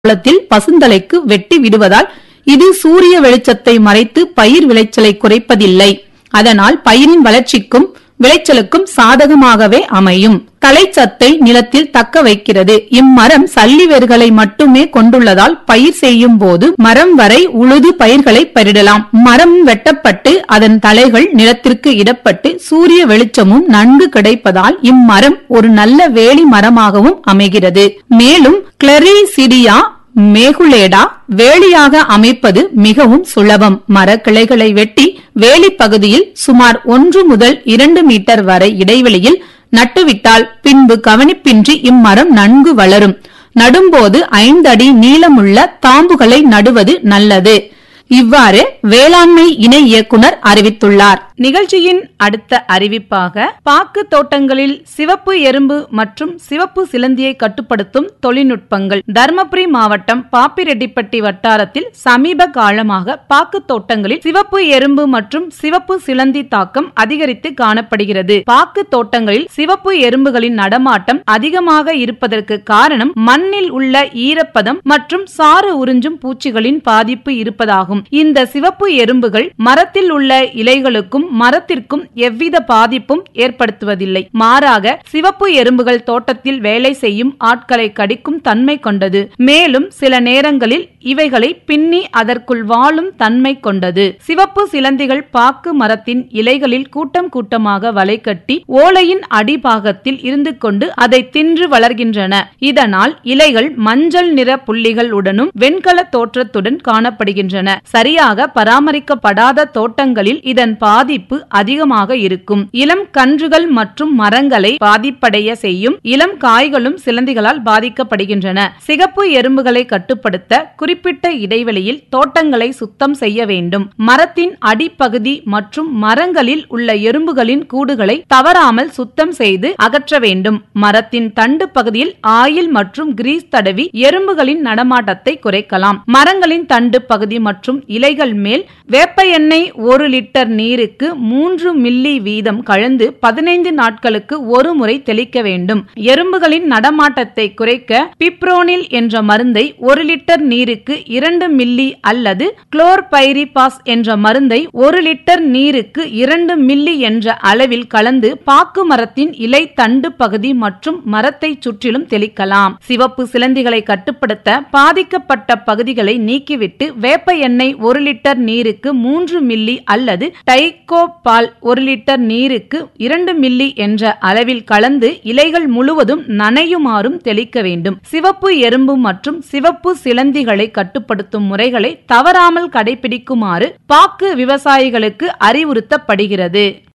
காலத்தில் பசுந்தலைக்கு வெட்டி விடுவதால் இது சூரிய வெளிச்சத்தை மறைத்து பயிர் விளைச்சலை குறைப்பதில்லை அதனால் பயிரின் வளர்ச்சிக்கும் விளைச்சலுக்கும் சாதகமாகவே அமையும் தழைச்சத்தை நிலத்தில் தக்க வைக்கிறது இம்மரம் சல்லி வேர்களை மட்டுமே கொண்டுள்ளதால் பயிர் செய்யும் போது மரம் வரை உழுது பயிர்களை பயிரிடலாம் மரம் வெட்டப்பட்டு அதன் தலைகள் நிலத்திற்கு இடப்பட்டு சூரிய வெளிச்சமும் நன்கு கிடைப்பதால் இம்மரம் ஒரு நல்ல வேலி மரமாகவும் அமைகிறது மேலும் கிளரிசிடியா மேகுலேடா வேலியாக அமைப்பது மிகவும் சுலபம் மரக்கிளைகளை வெட்டி வேலி பகுதியில் சுமார் ஒன்று முதல் இரண்டு மீட்டர் வரை இடைவெளியில் நட்டுவிட்டால் பின்பு கவனிப்பின்றி இம்மரம் நன்கு வளரும் நடும்போது ஐந்து அடி நீளமுள்ள தாம்புகளை நடுவது நல்லது இவ்வாறு வேளாண்மை இணை இயக்குனர் அறிவித்துள்ளார் நிகழ்ச்சியின் அடுத்த அறிவிப்பாக பாக்கு தோட்டங்களில் சிவப்பு எறும்பு மற்றும் சிவப்பு சிலந்தியை கட்டுப்படுத்தும் தொழில்நுட்பங்கள் தர்மபுரி மாவட்டம் பாப்பிரெட்டிப்பட்டி வட்டாரத்தில் சமீப காலமாக பாக்கு தோட்டங்களில் சிவப்பு எறும்பு மற்றும் சிவப்பு சிலந்தி தாக்கம் அதிகரித்து காணப்படுகிறது பாக்கு தோட்டங்களில் சிவப்பு எறும்புகளின் நடமாட்டம் அதிகமாக இருப்பதற்கு காரணம் மண்ணில் உள்ள ஈரப்பதம் மற்றும் சாறு உறிஞ்சும் பூச்சிகளின் பாதிப்பு இருப்பதாகும் இந்த சிவப்பு எறும்புகள் மரத்தில் உள்ள இலைகளுக்கும் மரத்திற்கும் எவ்வித பாதிப்பும் ஏற்படுத்துவதில்லை மாறாக சிவப்பு எறும்புகள் தோட்டத்தில் வேலை செய்யும் ஆட்களை கடிக்கும் தன்மை கொண்டது மேலும் சில நேரங்களில் இவைகளை பின்னி அதற்குள் வாழும் தன்மை கொண்டது சிவப்பு சிலந்திகள் பாக்கு மரத்தின் இலைகளில் கூட்டம் கூட்டமாக வலை கட்டி ஓலையின் அடிபாகத்தில் இருந்து கொண்டு அதை தின்று வளர்கின்றன இதனால் இலைகள் மஞ்சள் நிற புள்ளிகள் உடனும் வெண்கல தோற்றத்துடன் காணப்படுகின்றன சரியாக பராமரிக்கப்படாத தோட்டங்களில் இதன் பாதிப்பு அதிகமாக இருக்கும் இளம் கன்றுகள் மற்றும் மரங்களை பாதிப்படைய செய்யும் இளம் காய்களும் சிலந்திகளால் பாதிக்கப்படுகின்றன சிகப்பு எறும்புகளை கட்டுப்படுத்த குறிப்பிட்ட இடைவெளியில் தோட்டங்களை சுத்தம் செய்ய வேண்டும் மரத்தின் அடிப்பகுதி மற்றும் மரங்களில் உள்ள எறும்புகளின் கூடுகளை தவறாமல் சுத்தம் செய்து அகற்ற வேண்டும் மரத்தின் தண்டு பகுதியில் ஆயில் மற்றும் கிரீஸ் தடவி எறும்புகளின் நடமாட்டத்தை குறைக்கலாம் மரங்களின் தண்டு பகுதி மற்றும் இலைகள் மேல் வேப்ப எண்ணெய் ஒரு லிட்டர் நீருக்கு மூன்று மில்லி வீதம் கலந்து பதினைந்து நாட்களுக்கு ஒரு முறை தெளிக்க வேண்டும் எறும்புகளின் நடமாட்டத்தை குறைக்க பிப்ரோனில் என்ற மருந்தை ஒரு லிட்டர் நீருக்கு இரண்டு மில்லி அல்லது குளோர்பைரிபாஸ் என்ற மருந்தை ஒரு லிட்டர் நீருக்கு இரண்டு மில்லி என்ற அளவில் கலந்து பாக்கு மரத்தின் இலை தண்டு பகுதி மற்றும் மரத்தை சுற்றிலும் தெளிக்கலாம் சிவப்பு சிலந்திகளை கட்டுப்படுத்த பாதிக்கப்பட்ட பகுதிகளை நீக்கிவிட்டு வேப்ப எண்ணெய் ஒரு லிட்டர் நீருக்கு மூன்று மில்லி அல்லது டைகோபால் ஒரு லிட்டர் நீருக்கு இரண்டு மில்லி என்ற அளவில் கலந்து இலைகள் முழுவதும் நனையுமாறும் தெளிக்க வேண்டும் சிவப்பு எறும்பு மற்றும் சிவப்பு சிலந்திகளை கட்டுப்படுத்தும் முறைகளை தவறாமல் கடைபிடிக்குமாறு பாக்கு விவசாயிகளுக்கு அறிவுறுத்தப்படுகிறது